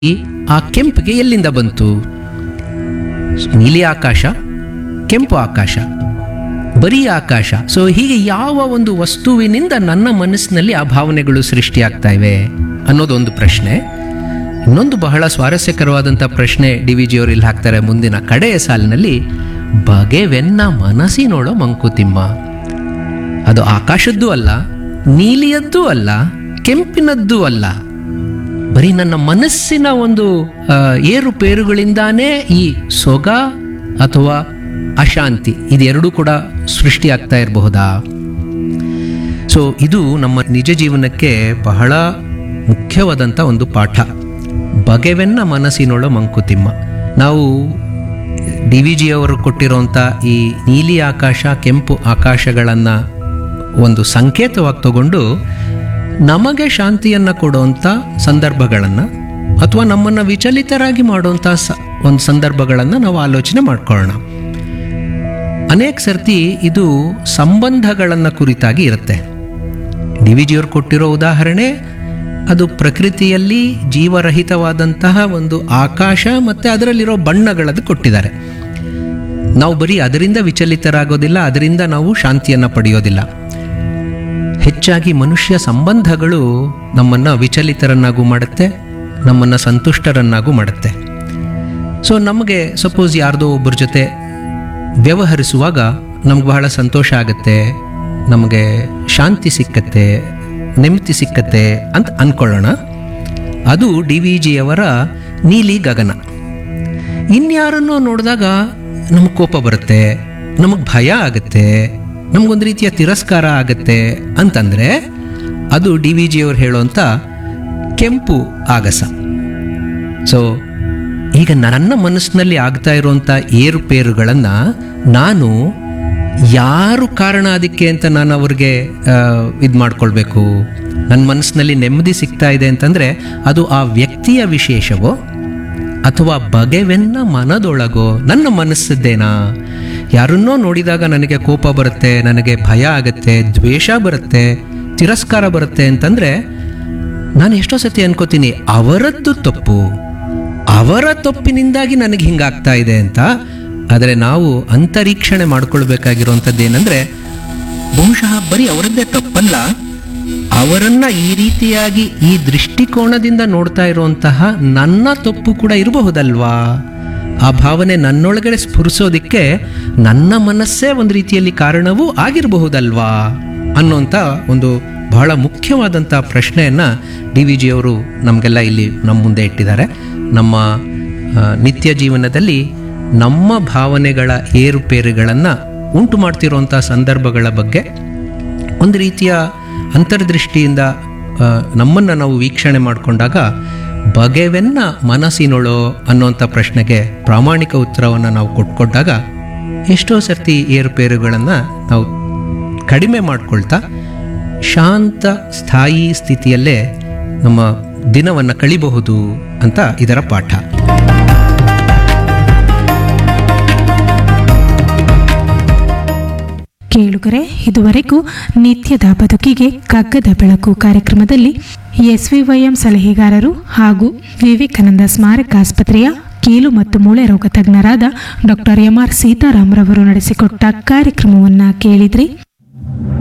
ಆ ಕೆಂಪಿಗೆ ಎಲ್ಲಿಂದ ಬಂತು ನೀಲಿ ಆಕಾಶ ಕೆಂಪು ಆಕಾಶ ಬರೀ ಆಕಾಶ ಸೊ ಹೀಗೆ ಯಾವ ಒಂದು ವಸ್ತುವಿನಿಂದ ನನ್ನ ಮನಸ್ಸಿನಲ್ಲಿ ಆ ಭಾವನೆಗಳು ಸೃಷ್ಟಿಯಾಗ್ತಾ ಇವೆ ಅನ್ನೋದೊಂದು ಪ್ರಶ್ನೆ ಇನ್ನೊಂದು ಬಹಳ ಸ್ವಾರಸ್ಯಕರವಾದಂಥ ಪ್ರಶ್ನೆ ಡಿ ವಿ ಜಿಯವರು ಇಲ್ಲಿ ಹಾಕ್ತಾರೆ ಮುಂದಿನ ಕಡೆಯ ಸಾಲಿನಲ್ಲಿ ಬಗೆವೆನ್ನ ಮನಸ್ಸಿನೋಳೋ ಮಂಕುತಿಮ್ಮ ಅದು ಆಕಾಶದ್ದು ಅಲ್ಲ ನೀಲಿಯದ್ದೂ ಅಲ್ಲ ಕೆಂಪಿನದ್ದೂ ಅಲ್ಲ ಬರೀ ನನ್ನ ಮನಸ್ಸಿನ ಒಂದು ಆ, ಏರುಪೇರುಗಳಿಂದಾನೇ ಈ ಸೊಗ ಅಥವಾ ಅಶಾಂತಿ ಇದೆರಡೂ ಕೂಡ ಸೃಷ್ಟಿಯಾಗ್ತಾ ಇರಬಹುದಾ ಸೊ ಇದು ನಮ್ಮ ನಿಜ ಜೀವನಕ್ಕೆ ಬಹಳ ಮುಖ್ಯವಾದಂಥ ಒಂದು ಪಾಠ ಬಗೆವೆನ್ನ ಮನಸ್ಸಿನೊಳ ಮಂಕುತಿಮ್ಮ ನಾವು ಡಿ ವಿ ಜಿಯವರು ಕೊಟ್ಟಿರೋಂಥ ಈ ನೀಲಿ ಆಕಾಶ ಕೆಂಪು ಆಕಾಶಗಳನ್ನು ಒಂದು ಸಂಕೇತವಾಗಿ ತಗೊಂಡು ನಮಗೆ ಶಾಂತಿಯನ್ನು ಕೊಡುವಂಥ ಸಂದರ್ಭಗಳನ್ನು ಅಥವಾ ನಮ್ಮನ್ನು ವಿಚಲಿತರಾಗಿ ಮಾಡುವಂಥ ಸ ಒಂದು ಸಂದರ್ಭಗಳನ್ನು ನಾವು ಆಲೋಚನೆ ಮಾಡ್ಕೊಳ್ಳೋಣ ಅನೇಕ ಸರ್ತಿ ಇದು ಸಂಬಂಧಗಳನ್ನು ಕುರಿತಾಗಿ ಇರುತ್ತೆ ಡಿ ವಿ ಜಿಯವರು ಕೊಟ್ಟಿರೋ ಉದಾಹರಣೆ ಅದು ಪ್ರಕೃತಿಯಲ್ಲಿ ಜೀವರಹಿತವಾದಂತಹ ಒಂದು ಆಕಾಶ ಮತ್ತು ಅದರಲ್ಲಿರೋ ಬಣ್ಣಗಳದ್ದು ಕೊಟ್ಟಿದ್ದಾರೆ ನಾವು ಬರೀ ಅದರಿಂದ ವಿಚಲಿತರಾಗೋದಿಲ್ಲ ಅದರಿಂದ ನಾವು ಶಾಂತಿಯನ್ನು ಪಡೆಯೋದಿಲ್ಲ ಹೆಚ್ಚಾಗಿ ಮನುಷ್ಯ ಸಂಬಂಧಗಳು ನಮ್ಮನ್ನು ವಿಚಲಿತರನ್ನಾಗೂ ಮಾಡುತ್ತೆ ನಮ್ಮನ್ನು ಸಂತುಷ್ಟರನ್ನಾಗೂ ಮಾಡುತ್ತೆ ಸೊ ನಮಗೆ ಸಪೋಸ್ ಯಾರ್ದೋ ಒಬ್ಬರ ಜೊತೆ ವ್ಯವಹರಿಸುವಾಗ ನಮ್ಗೆ ಬಹಳ ಸಂತೋಷ ಆಗುತ್ತೆ ನಮಗೆ ಶಾಂತಿ ಸಿಕ್ಕತ್ತೆ ನೆಮ್ಮದಿ ಸಿಕ್ಕತ್ತೆ ಅಂತ ಅಂದ್ಕೊಳ್ಳೋಣ ಅದು ಡಿ ವಿ ಜಿಯವರ ನೀಲಿ ಗಗನ ಇನ್ಯಾರನ್ನೋ ನೋಡಿದಾಗ ನಮಗೆ ಕೋಪ ಬರುತ್ತೆ ನಮಗೆ ಭಯ ಆಗುತ್ತೆ ನಮಗೊಂದು ರೀತಿಯ ತಿರಸ್ಕಾರ ಆಗುತ್ತೆ ಅಂತಂದರೆ ಅದು ಡಿ ವಿ ಜಿಯವರು ಹೇಳೋಂಥ ಕೆಂಪು ಆಗಸ ಸೊ ಈಗ ನನ್ನ ಮನಸ್ಸಿನಲ್ಲಿ ಆಗ್ತಾ ಇರುವಂಥ ಏರುಪೇರುಗಳನ್ನು ನಾನು ಯಾರು ಕಾರಣ ಅದಕ್ಕೆ ಅಂತ ನಾನು ಅವ್ರಿಗೆ ಇದು ಮಾಡ್ಕೊಳ್ಬೇಕು ನನ್ನ ಮನಸ್ಸಿನಲ್ಲಿ ನೆಮ್ಮದಿ ಸಿಗ್ತಾ ಇದೆ ಅಂತಂದರೆ ಅದು ಆ ವ್ಯಕ್ತಿಯ ವಿಶೇಷವೋ ಅಥವಾ ಬಗೆವೆನ್ನ ಮನದೊಳಗೋ ನನ್ನ ಮನಸ್ಸದ್ದೇನಾ ಯಾರನ್ನೋ ನೋಡಿದಾಗ ನನಗೆ ಕೋಪ ಬರುತ್ತೆ ನನಗೆ ಭಯ ಆಗುತ್ತೆ ದ್ವೇಷ ಬರುತ್ತೆ ತಿರಸ್ಕಾರ ಬರುತ್ತೆ ಅಂತಂದರೆ ನಾನು ಎಷ್ಟೋ ಸತಿ ಅನ್ಕೋತೀನಿ ಅವರದ್ದು ತಪ್ಪು ಅವರ ತಪ್ಪಿನಿಂದಾಗಿ ನನಗೆ ಹಿಂಗಾಗ್ತಾ ಇದೆ ಅಂತ ಆದರೆ ನಾವು ಅಂತರೀಕ್ಷಣೆ ಮಾಡ್ಕೊಳ್ಬೇಕಾಗಿರುವಂಥದ್ದು ಏನಂದರೆ ಬಹುಶಃ ಬರೀ ಅವರದ್ದೇ ತಪ್ಪಲ್ಲ ಅವರನ್ನ ಈ ರೀತಿಯಾಗಿ ಈ ದೃಷ್ಟಿಕೋನದಿಂದ ನೋಡ್ತಾ ಇರುವಂತಹ ನನ್ನ ತಪ್ಪು ಕೂಡ ಇರಬಹುದಲ್ವಾ ಆ ಭಾವನೆ ನನ್ನೊಳಗಡೆ ಸ್ಫುರಿಸೋದಿಕ್ಕೆ ನನ್ನ ಮನಸ್ಸೇ ಒಂದು ರೀತಿಯಲ್ಲಿ ಕಾರಣವೂ ಆಗಿರಬಹುದಲ್ವಾ ಅನ್ನೋಂಥ ಒಂದು ಬಹಳ ಮುಖ್ಯವಾದಂಥ ಪ್ರಶ್ನೆಯನ್ನು ಡಿ ವಿ ಜಿಯವರು ನಮಗೆಲ್ಲ ಇಲ್ಲಿ ನಮ್ಮ ಮುಂದೆ ಇಟ್ಟಿದ್ದಾರೆ ನಮ್ಮ ಆ, ನಿತ್ಯ ಜೀವನದಲ್ಲಿ ನಮ್ಮ ಭಾವನೆಗಳ ಏರುಪೇರುಗಳನ್ನು ಉಂಟು ಮಾಡ್ತಿರುವಂಥ ಸಂದರ್ಭಗಳ ಬಗ್ಗೆ ಒಂದು ರೀತಿಯ ಅಂತರ್ದೃಷ್ಟಿಯಿಂದ ನಮ್ಮನ್ನು ನಾವು ವೀಕ್ಷಣೆ ಮಾಡಿಕೊಂಡಾಗ ಬಗೆವೆನ್ನ ಮನಸ್ಸಿನೊಳೋ ಅನ್ನೋಂಥ ಪ್ರಶ್ನೆಗೆ ಪ್ರಾಮಾಣಿಕ ಉತ್ತರವನ್ನು ನಾವು ಕೊಟ್ಕೊಂಡಾಗ ಎಷ್ಟೋ ಸರ್ತಿ ಏರುಪೇರುಗಳನ್ನು ನಾವು ಕಡಿಮೆ ಮಾಡ್ಕೊಳ್ತಾ ಶಾಂತ ಸ್ಥಾಯಿ ಸ್ಥಿತಿಯಲ್ಲೇ ನಮ್ಮ ದಿನವನ್ನು ಕಳಿಬಹುದು ಅಂತ ಇದರ ಪಾಠ ಕೇಳುಗರೆ ಇದುವರೆಗೂ ನಿತ್ಯದ ಬದುಕಿಗೆ ಕಗ್ಗದ ಬೆಳಕು ಕಾರ್ಯಕ್ರಮದಲ್ಲಿ ಎಸ್ವಿವೈಎಂ ಸಲಹೆಗಾರರು ಹಾಗೂ ವಿವೇಕಾನಂದ ಸ್ಮಾರಕ ಆಸ್ಪತ್ರೆಯ ಕೀಲು ಮತ್ತು ಮೂಳೆ ರೋಗ ತಜ್ಞರಾದ ಡಾಕ್ಟರ್ ಎಂ ಆರ್ ಸೀತಾರಾಮ್ರವರು ನಡೆಸಿಕೊಟ್ಟ ಕಾರ್ಯಕ್ರಮವನ್ನು ಕೇಳಿದ್ರಿ